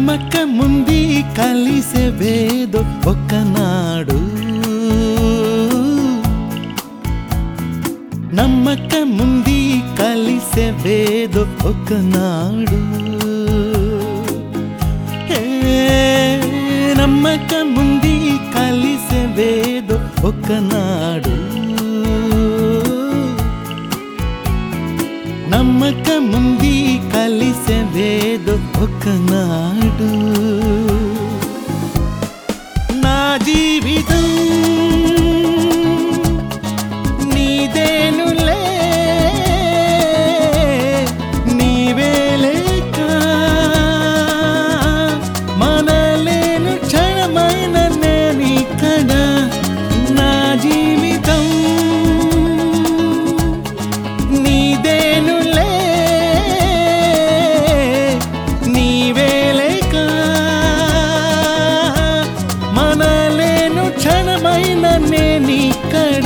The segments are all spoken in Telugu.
నమ్మకముంది కలిసే వేదో ఒకనాడు నమ్మకముంది కలిసే వేదో ఒకనాడు హే, నమ్మకముంది కలిసే వేదో ఒకనాడు నమ్మకముంది కలిసే వేదో ఒకనాడు నా జీవితం నీదేనులే నీవే లేక మనలేను క్షణమైన నేనిక్కడ నా జీవితం నీదేనులే నీవే లేక మనలేను క్షణమైన నేనిక్కడ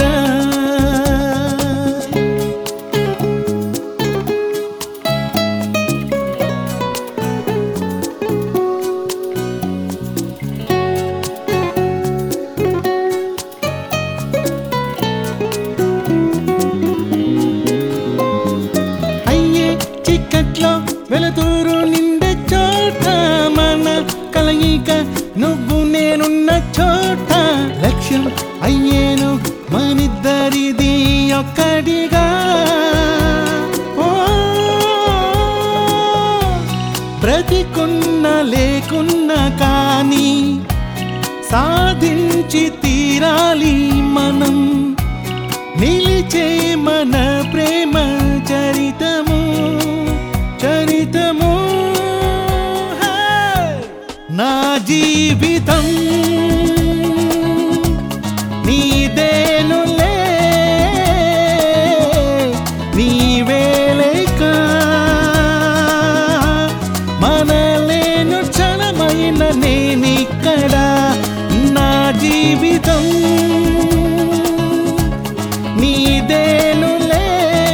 అయ్యే చిక్కట్లో వెలుతురు నిండే చోట మన కలయిక నువ్వు నేనున్న చోట లక్ష్యం అయ్యేను మనిద్దరిది ఒక్కడిగా ఓ, బ్రతికున్న లేకున్న కానీ సాధించి తీరాలి మనం నిలిచే మన ప్రేమ చరితము చరితము హే! నా జీవితం నీదేనులే నీవే లేక మనలేను క్షణమైన నేనిక్కడ నా జీవితం నీదేనులే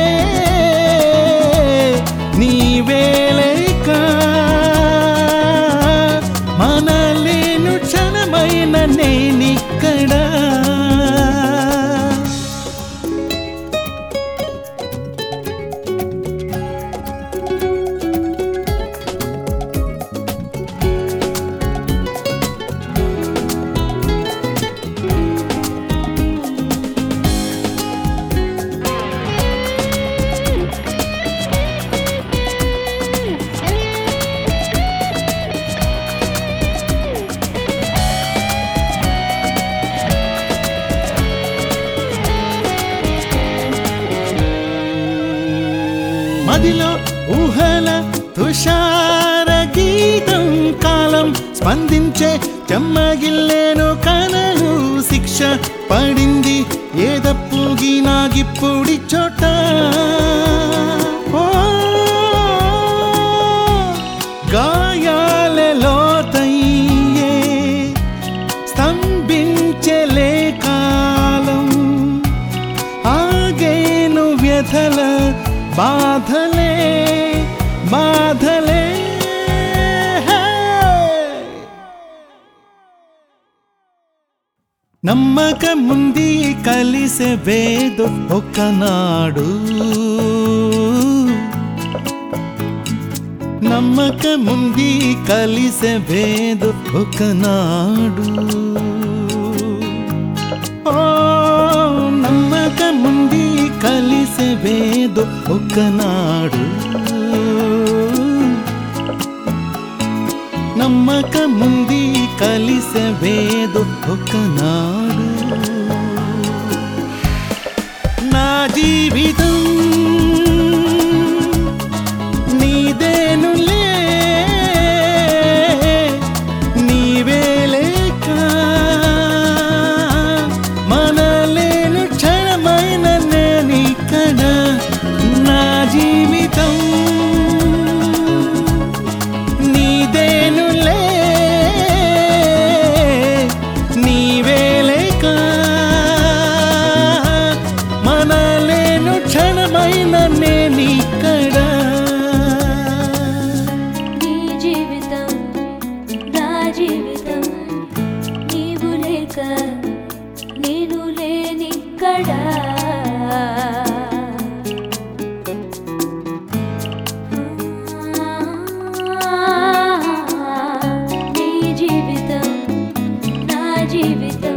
నీవే లేక మనలేను క్షణమైన నేనిక్కడ మదిలో ఊహల తుషార గీతం కాలం స్పందించే చెమ్మగిల్లేను కనలు శిక్ష పడింది ఏదప్పుగి నాగిప్పుడి చోట ఓ, గాయాలలో తయ్యే స్తంభించలే కాలం ఆగేను వ్యథల బాధలే బాధలే నమ్మకముంది కలిసే వేదో ఒకనాడు నమ్మకముంది కలిసే వేదో ఒకనాడు ఓ నమ్మకముంది కలిసే వేదో ఒకనాడు నమ్మకముంది కలిసే వేదో ఒకనాడు నా జీవితం నీదేనులే నీవే లేక మనలేను క్షణమైన నేనిక్కడ నా జీవితం నీదేనులే నీవే లేక మనలేను క్షణ జీవితం